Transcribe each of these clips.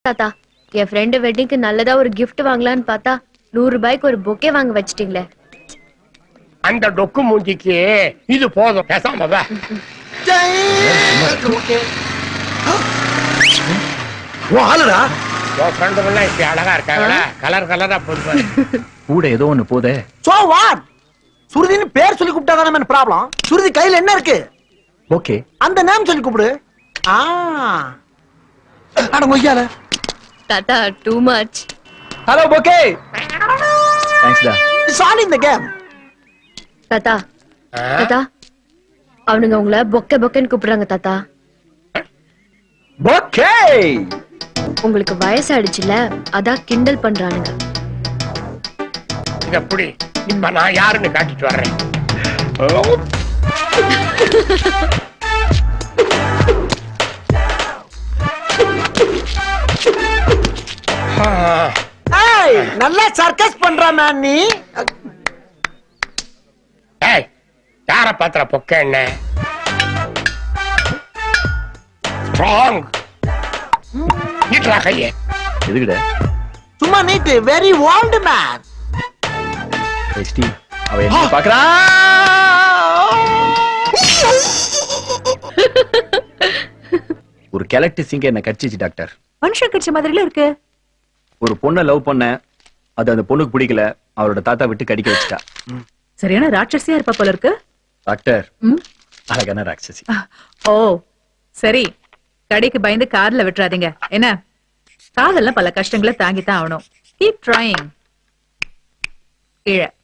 தாத்தா என் ஃப்ரெண்டு வெட்டிங்க்கு நல்லதா ஒரு gift வாங்கலாம்னு பார்த்தா நூறு ரூபாய்க்கு ஒரு பொக்கே வாங்க வச்சிட்டீங்களே அந்த டொக்கு மூஞ்சிக்கு இது போதும் பேசாம வா உன் ஆளுடா உன் ஃப்ரெண்டுங்கெல்லாம் இப்படி அழகா இருக்காங்களா கலர் கலரா போடுவாரு கூட ஏதோ ஒண்ணு போதே சோ வாட் சுருதின்னு பேர் சொல்லி கூப்பிட்டா தானே ப்ராப்ளம் சுருதி கையில என்ன இருக்கு ஓகே அந்த நேம் சொல்லி கூப்பிடு ஆ அட மொய்யால தாத்தா too much hello okay thanks டா it's all in the game தாத்தா தாத்தா அவனுங்க உங்களை பொக்கே பொக்கேன்னு கூப்பிடுறாங்க தாத்தா ஓகே உங்களுக்கு வயசாயிடுச்சுல அதான் கிண்டல் பண்றானுங்க இத புடி இப்ப நான் யாருன்னு காட்டிட்டு வர்றேன் ஆ, ஏய் நல்லா சர்க்கஸ் பண்ற மேன் நீ ஏய் யார பாத்திர பொக்க என்ன ஸ்ட்ராங் நீட்ரா கையே எதுக்குடா சும்மா நீட்டு வெரி ஓல்டு மேன் எஸ்டி அவ என்ன பாக்குறா ஒரு கெலக்ட் சிங்க என்ன கடிச்சிச்சு டாக்டர் மனுஷன் கடிச்ச மாதிரில இருக்கு ஒரு பொண்ணை லவ் பண்ண அது அந்த பொண்ணுக்கு பிடிக்கல அவரோட தாத்தா விட்டு கடிக்க வச்சுட்டா சரியான ராட்சசியா இருப்பா போல இருக்கு டாக்டர் ம்? அழகான ராட்சசி ஓ சரி கடைக்கு பயந்து கார்ல விட்டுறாதீங்க என்ன காதெல்லாம் பல கஷ்டங்களை தாங்கித்தான் ஆகணும் கீப் ட்ரைங் கீழே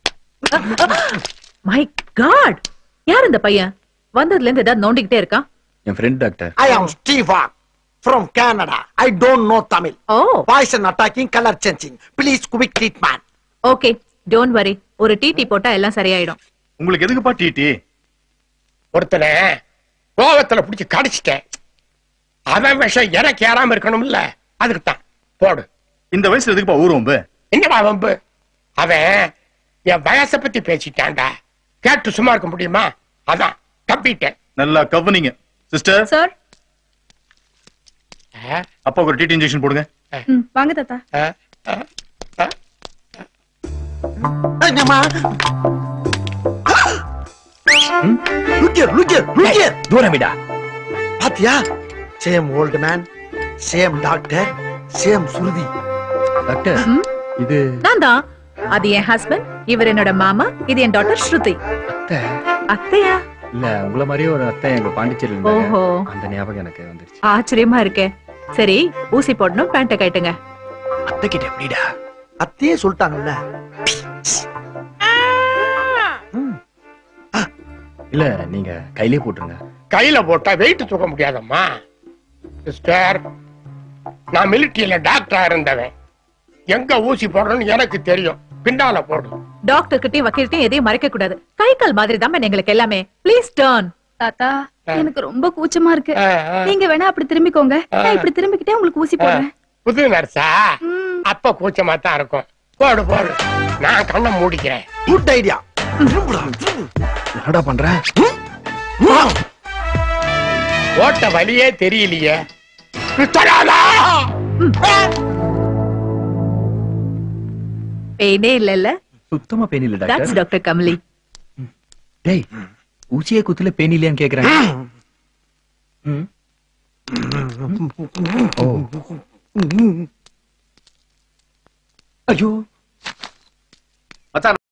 மை காட் யார் இந்த பையன் வந்ததுல இருந்து ஏதாவது நோண்டிக்கிட்டே இருக்கான் என் friend doctor I am Steva from Canada I don't know Tamil oh poison attacking colour changing please quick treatment okay don't worry ஒரு டிடி போட்டா எல்லாம் சரியாயிடும் உங்களுக்கு எதுக்குப்பா டிடி ஒருத்தனை கோவத்துல புடிச்சு கடிச்சிட்டேன் அவன் விஷம் எனக்கு ஏறாம இருக்கணும்ல அதுக்கு தான் போடு இந்த வயசுல எதுக்குப்பா ஊருவம்பு என்னடா வம்பு அவன் என் வயசை பத்தி பேசிட்டான்டா கேட்டு சும்மா இருக்க முடியுமா அதான் தப்பிட்டேன் நல்லா கவனிங்க சிஸ்டர் சார் ஆ, அப்பாவுக்கு ஒரு டிடி இன்ஜெக்ஷன் போடுங்க வாங்க தாத்தா ஆ, ஆ, ஆ. என்னம்மா look here look here look here தூரம் விடா பாத்தியா same old man same doctor same Shruti doctor ம்? இது நான் தான் அது என் ஹஸ்பண்ட் இவர் என்னோட மாமா இது என் டாட்டர் ஸ்ருதி அத்தை. அத்தையா இல்ல உங்கள மாதிரியே ஒரு அத்தை எங்க பாண்டிச்சேரியில் இருந்தாங்க. ஓஹோ. அந்த ஞாபகம் எனக்கு வந்துருச்சு ஆச்சரியமா இருக்கே சரி ஊசி போடணும் பேண்ட கைட்டுங்க அத்தை கிட்ட எப்படிடா அத்தையே சொல்லிட்டாங்கல்ல இல்ல நீங்க கையிலே போட்டுருங்க கையில போட்டா வெயிட் தூக்க முடியாதம்மா சிஸ்டர் நான் மிலிட்டரியில டாக்டரா இருந்தவன் எங்க ஊசி போடணும்னு எனக்கு தெரியும் பின்னால போடு டாக்டர் கிட்டயும் வக்கீல்கிட்டயும் எதையும் மறைக்க கூடாது கை கால் மாதிரி தான் எங்களுக்கு எல்லாமே ப்ளீஸ் டர்ன் தாத்தா எனக்கு ரொம்ப கூச்சமா இருக்கு ஆ, ஆ. நீங்க வேணா அப்படி திரும்பிக்கோங்க நான் இப்படி திரும்பிக்கிட்டே உங்களுக்கு ஊசி போடுறேன் புது நர்ஸா அப்ப கூச்சமா தான் இருக்கும் போடு போடு நான் கண்ணை மூடிக்கிறேன் குட் ஐடியா என்னடா பண்ற ஓட்ட வழியே தெரியலையே நிறுத்தலாமா? பெயினே இல்லல்ல சுத்தமா பெயின் இல்ல தட்ஸ் டாக்டர் டாக்டர் கமலி டேய் ஊசியே குத்துல பெயின் இல்லையான்னு கேக்குறேன் ம். ஓ ஐயோ